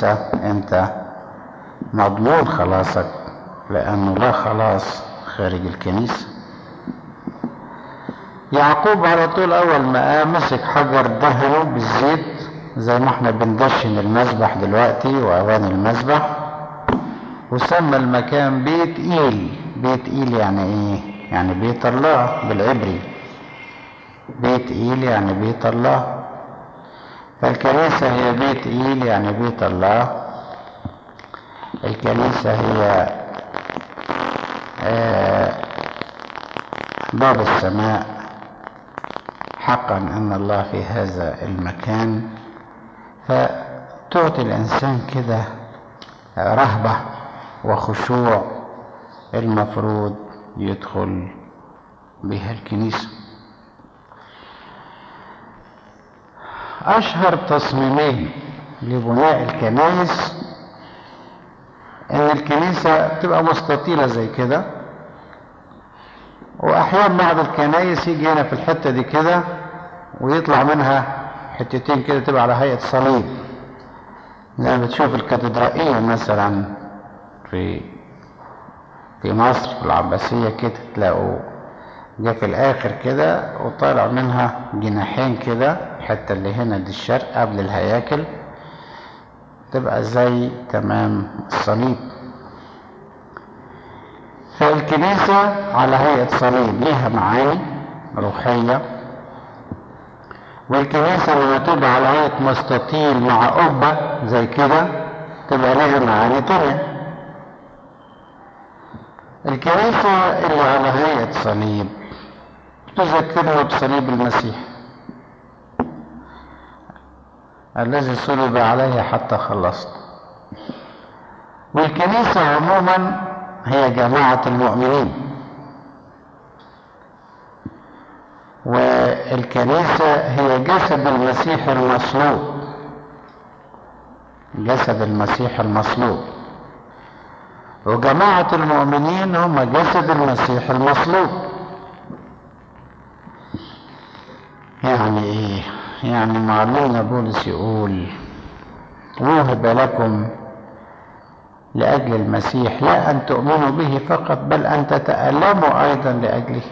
الكنيسة انت مضمون خلاصك لانه لا خلاص خارج الكنيسة يعقوب على طول اول ما قام مسك حجر دهنه بالزيت زي ما احنا بندشن المذبح دلوقتي واواني المذبح وسمى المكان بيت ايل بيت ايل يعني ايه يعني بيت الله بالعبري بيت ايل يعني بيت الله فالكنيسة هي بيت ايل يعني بيت الله الكنيسة هي آه باب السماء حقا ان الله في هذا المكان فتعطي الانسان كده رهبه وخشوع المفروض يدخل بها الكنيسة أشهر تصميمين لبناء الكنائس إن الكنيسة تبقى مستطيلة زي كده وأحيانا بعض الكنائس يجي هنا في الحتة دي كده ويطلع منها حتتين كده تبقى على هيئة صليب زي ما بتشوف الكاتدرائية مثلا في في مصر في العباسية كده تلاقوا جه في الآخر كده وطالع منها جناحين كده الحتة اللي هنا دي الشرق قبل الهياكل تبقى زي تمام الصليب فالكنيسة على هيئة صليب ليها معاني روحية والكنيسة لما تبقى على هيئة مستطيل مع قبة زي كده تبقى لها معاني تانية الكنيسة اللي على هيئة صليب تذكرنا بصليب المسيح الذي صلب عليه حتى خلصنا والكنيسة عموما هي جماعة المؤمنين والكنيسة هي جسد المسيح المصلوب جسد المسيح المصلوب وجماعة المؤمنين هم جسد المسيح المصلوب يعني ايه يعني معلمنا بولس يقول وهب لكم لأجل المسيح لا أن تؤمنوا به فقط بل أن تتألموا أيضا لأجله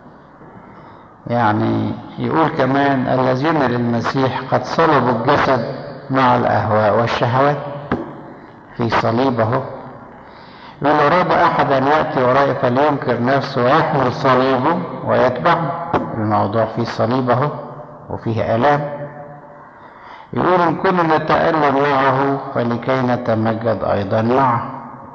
يعني يقول كمان الذين للمسيح قد صلبوا الجسد مع الأهواء والشهوات في صليبه من أراد أحد أن يأتي ورائي فلينكر نفسه ويحمل صليبه ويتبعه الموضوع فيه صليبه وفيه آلام يقول إن كنا نتألم معه فلكي نتمجد أيضا معه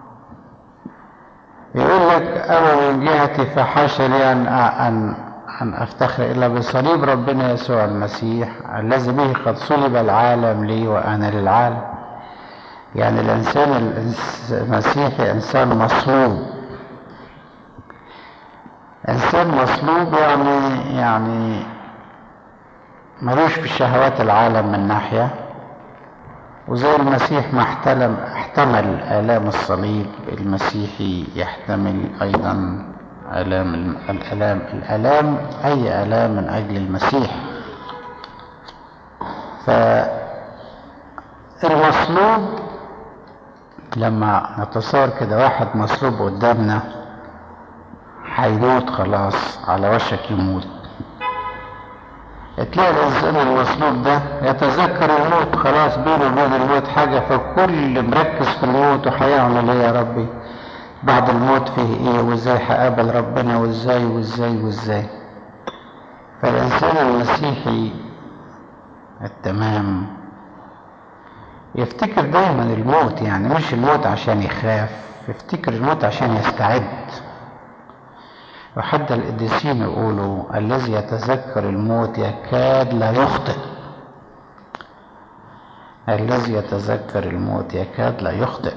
يقول لك أنا من جهتي فحاشا لي أن أن أن أفتخر إلا بصليب ربنا يسوع المسيح الذي به قد صلب العالم لي وأنا للعالم يعني الإنسان المسيحي إنسان مصلوب إنسان مصلوب يعني يعني ملوش في شهوات العالم من ناحية وزي المسيح ما احتلم احتمل آلام الصليب المسيحي يحتمل أيضا آلام الآلام الآلام أي آلام من أجل المسيح فالمصلوب لما نتصور كده واحد مصلوب قدامنا هيموت خلاص على وشك يموت تلاقي الانسان المصلوب ده يتذكر الموت خلاص بينه وبين الموت حاجه فكل مركز في الموت وهيعمل ايه يا ربي بعد الموت فيه ايه وازاي هقابل ربنا وازاي وازاي وازاي فالانسان المسيحي التمام يفتكر دايما الموت يعني مش الموت عشان يخاف يفتكر الموت عشان يستعد وحتى القديسين يقولوا الذي يتذكر الموت يكاد لا يخطئ الذي يتذكر الموت يكاد لا يخطئ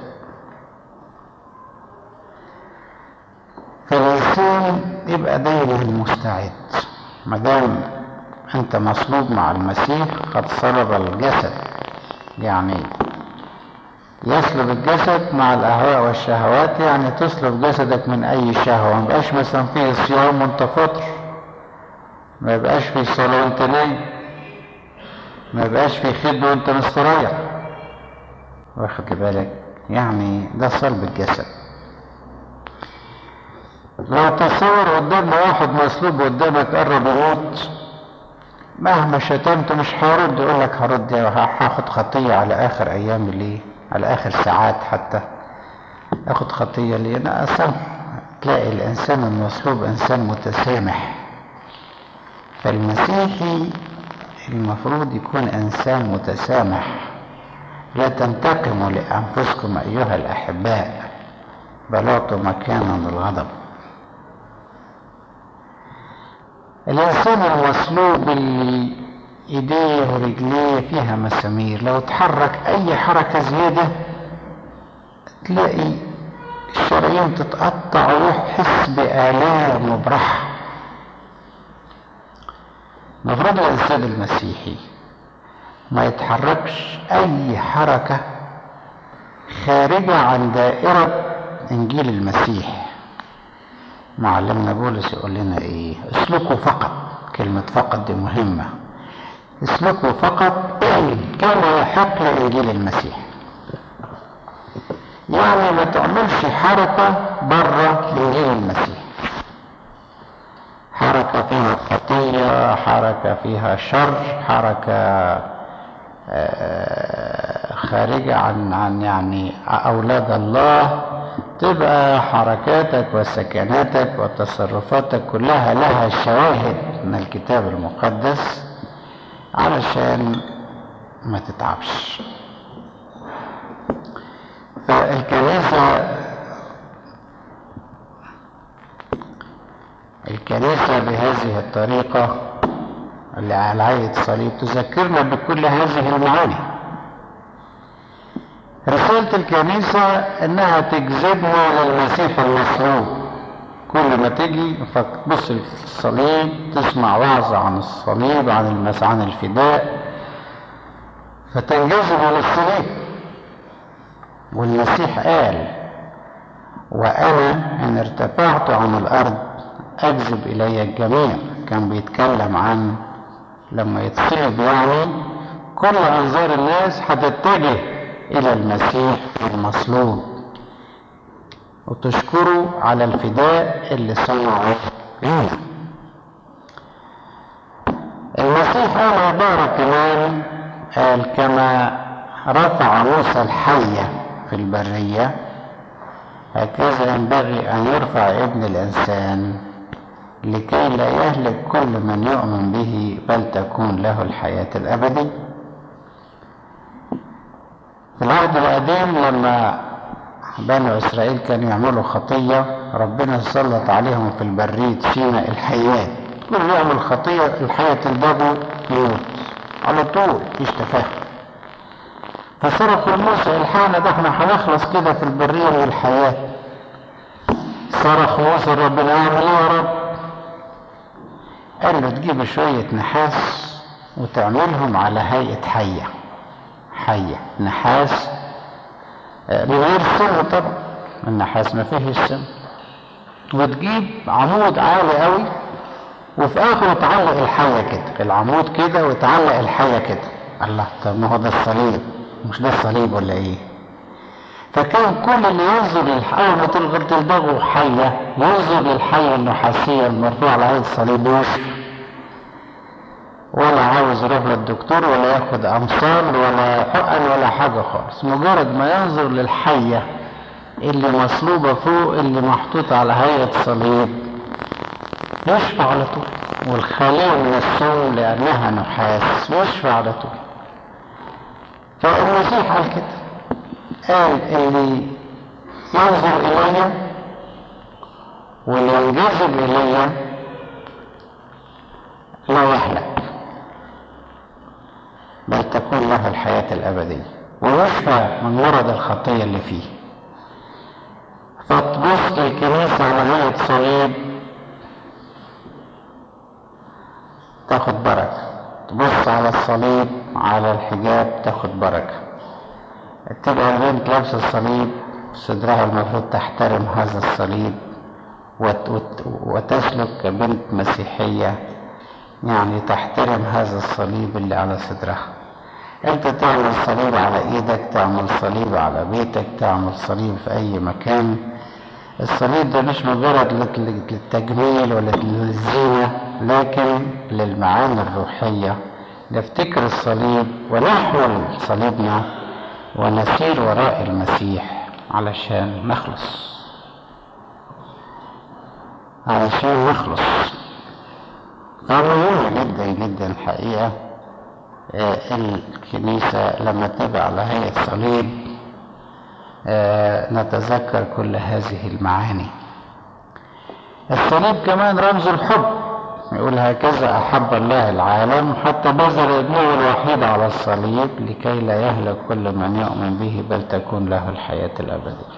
فالإنسان يبقى دايما مستعد ما دام أنت مصلوب مع المسيح قد صلب الجسد يعني يسلب الجسد مع الأهواء والشهوات يعني تسلب جسدك من أي شهوة ما يبقاش مثلا فيه صيام وأنت فطر ما يبقاش فيه صلاة وأنت نايم ما يبقاش فيه خدمة وأنت مستريح واخد بالك يعني ده صلب الجسد لو تصور قدام واحد مصلوب قدامك قرب يموت مهما شتمته مش هيرد يقول لك هرد هاخد خطية على آخر أيام ليه على آخر ساعات حتى آخد خطية ليه أنا أسامح تلاقي الإنسان المصلوب إنسان متسامح فالمسيحي المفروض يكون إنسان متسامح لا تنتقموا لأنفسكم أيها الأحباء بل اعطوا مكانا للغضب الإنسان المصلوب اللي إيديه ورجليه فيها مسامير لو تحرك أي حركة زيادة تلاقي الشرايين تتقطع ويحس بآلام وبراحة المفروض الإنسان المسيحي ما يتحركش أي حركة خارجة عن دائرة إنجيل المسيح معلمنا بولس يقول لنا إيه اسلكوا فقط كلمة فقط دي مهمة اسلكوا فقط كما يحق لإنجيل المسيح يعني ما تعملش حركة بره إنجيل المسيح حركة فيها خطية حركة فيها شر حركة خارجة عن عن يعني أولاد الله تبقى حركاتك وسكناتك وتصرفاتك كلها لها شواهد من الكتاب المقدس علشان ما تتعبش فالكنيسة الكنيسة بهذه الطريقة اللي على عيد صليب تذكرنا بكل هذه المعاني رسالة الكنيسة انها تجذبنا للمسيح المصلوب كل ما تجي فتبص الصليب تسمع وعظ عن الصليب عن المس عن الفداء فتنجذب للصليب والمسيح قال وانا ان ارتفعت عن الارض اجذب الي الجميع كان بيتكلم عن لما يتصلب يعني كل انظار الناس هتتجه الى المسيح المصلوب وتشكره على الفداء اللي صنعه لنا المسيح قال عبارة كمان قال كما رفع موسى الحية في البرية هكذا ينبغي أن يرفع ابن الإنسان لكي لا يهلك كل من يؤمن به بل تكون له الحياة الأبدية في العهد القديم لما بنو إسرائيل كانوا يعملوا خطية ربنا سلط عليهم في البرية سيناء الحيات كل يعمل خطية الحياة تلبغه يموت على طول مفيش تفاهم فصرخوا موسى الحانا ده احنا هنخلص كده في البرية من الحياة صرخ موسى ربنا يعمل ايه يا رب قال له تجيب شوية نحاس وتعملهم على هيئة حية حية نحاس من غير سم طبعا النحاس ما فيهش سم وتجيب عمود عالي قوي وفي اخره تعلق الحية كده العمود كده وتعلق الحية كده الله طب ما هو ده الصليب مش ده الصليب ولا ايه فكان كل اللي ينظر للحية ما تلغر تلبغه حية ينظر للحية النحاسية المرفوعة على هذا الصليب يشفى ولا عاوز يروح للدكتور ولا ياخد امصال ولا حقن ولا حاجه خالص مجرد ما ينظر للحيه اللي مصلوبه فوق اللي محطوطه على هيئه صليب يشفى على طول والخالية من السم لأنها نحاس يشفى على طول فالمسيح قال كده قال اللي ينظر إلي واللي ينجذب إلي لا يهلك بل تكون له الحياة الأبدية ويشفى من مرض الخطية اللي فيه فتبص الكنيسة على هيئة صليب تاخد بركة تبص على الصليب على الحجاب تاخد بركة تبقى البنت لابسة الصليب صدرها المفروض تحترم هذا الصليب وت وت وتسلك كبنت مسيحية يعني تحترم هذا الصليب اللي على صدرها انت تعمل صليب على ايدك تعمل صليب على بيتك تعمل صليب في اي مكان الصليب ده مش مجرد للتجميل ولا للزينة لكن للمعاني الروحية نفتكر الصليب ونحمل صليبنا ونسير وراء المسيح علشان نخلص علشان نخلص مهم جدا جدا الحقيقة الكنيسة لما تبقى على هيئة صليب نتذكر كل هذه المعاني الصليب كمان رمز الحب يقول هكذا أحب الله العالم حتى بذل ابنه الوحيد على الصليب لكي لا يهلك كل من يؤمن به بل تكون له الحياة الأبدية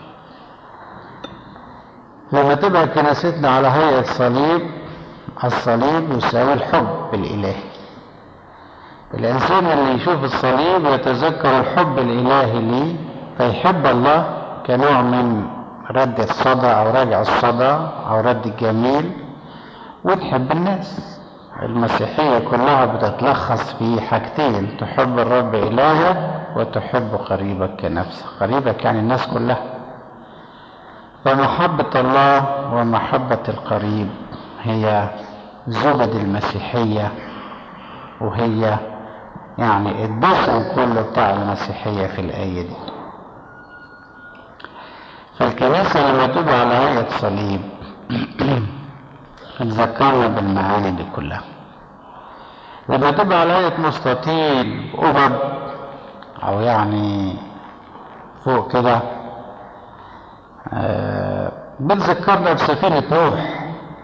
لما تبقى كنيستنا على هيئة صليب الصليب يساوي الحب الإلهي الإنسان اللي يشوف الصليب يتذكر الحب الإلهي ليه فيحب الله كنوع من رد الصدى أو رجع الصدى أو رد الجميل وتحب الناس المسيحية كلها بتتلخص في حاجتين تحب الرب إلهك وتحب قريبك كنفسك قريبك يعني الناس كلها فمحبة الله ومحبة القريب هي زبد المسيحية وهي يعني الدفء كله بتاع المسيحية في الآية دي فالكنيسة لما تبقى على هيئة صليب تذكرنا بالمعاني دي كلها لما تبقى على هيئة مستطيل أبد أو يعني فوق كده آه بتذكرنا بسفينة نوح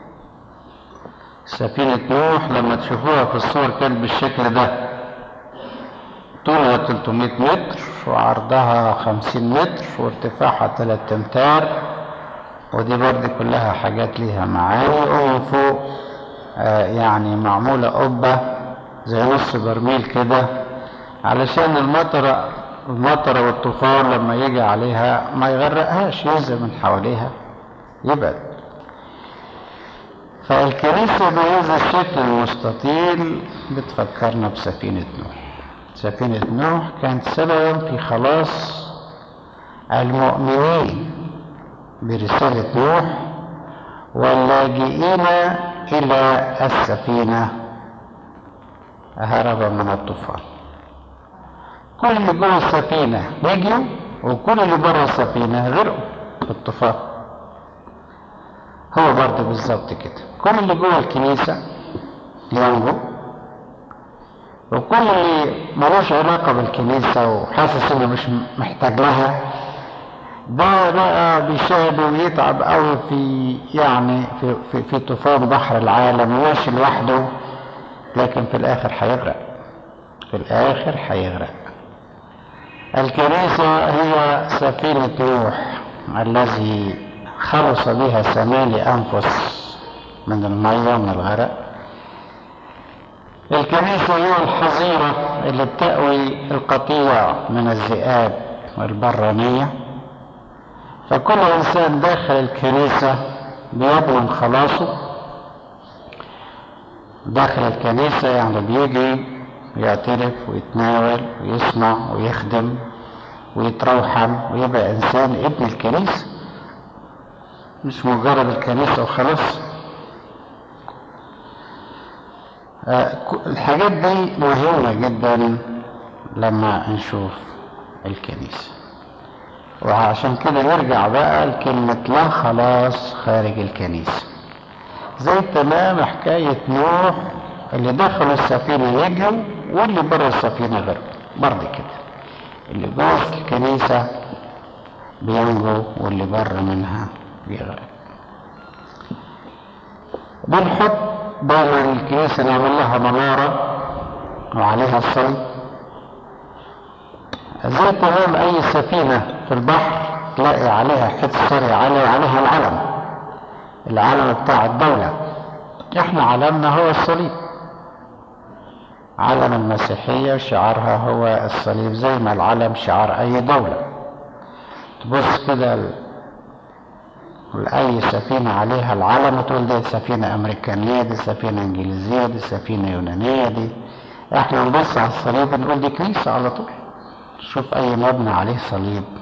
سفينة نوح لما تشوفوها في الصور كانت بالشكل ده طولها 300 متر وعرضها 50 متر وارتفاعها 3 امتار ودي برضه كلها حاجات ليها معاني ومن فوق آه يعني معمولة قبة زي نص برميل كده علشان المطرة المطرة والطوفان لما يجي عليها ما يغرقهاش ينزل من حواليها يبعد فالكنيسة بهذا الشكل المستطيل بتفكرنا بسفينة نوح سفينة نوح كانت سببا في خلاص المؤمنين برسالة نوح واللاجئين إلى السفينة هربا من الطوفان كل اللي جوه السفينة نجوا وكل اللي بره السفينة غرقوا في الطوفان هو برضه بالظبط كده كل اللي جوه الكنيسة ينجو وكل اللي ملوش علاقة بالكنيسة وحاسس انه مش محتاج لها ده بقى بيشاهد ويتعب قوي في يعني في, في, في طوفان بحر العالم وماشي لوحده لكن في الاخر هيغرق في الاخر هيغرق الكنيسة هي سفينة نوح الذي خلص بها ثماني أنفس من المية من الغرق الكنيسة هي الحظيرة اللي بتأوي القطيع من الذئاب والبرانية فكل إنسان داخل الكنيسة بيضمن خلاصه داخل الكنيسة يعني بيجي يعترف ويتناول ويسمع ويخدم ويتروحم ويبقى إنسان ابن الكنيسة مش مجرد الكنيسة وخلاص الحاجات دي مهمة جدا لما نشوف الكنيسة وعشان كده نرجع بقى لكلمة لا خلاص خارج الكنيسة زي تمام حكاية نوح اللي دخلوا السفينة يجوا واللي بره السفينة غرقوا برضه كده اللي جوه الكنيسة بينجو واللي بره منها بيغرق بنحط دايما الكنيسة نعمل لها منارة وعليها الصليب زي تمام أي سفينة في البحر تلاقي عليها حته صري عليها عليها العلم العلم بتاع الدولة احنا علمنا هو الصليب علم المسيحية شعارها هو الصليب زي ما العلم شعار أي دولة تبص كده لأي سفينة عليها العلم وتقول دي سفينة أمريكانية دي سفينة إنجليزية دي سفينة يونانية دي احنا نبص على الصليب نقول دي كنيسة على طول شوف اي مبنى عليه صليب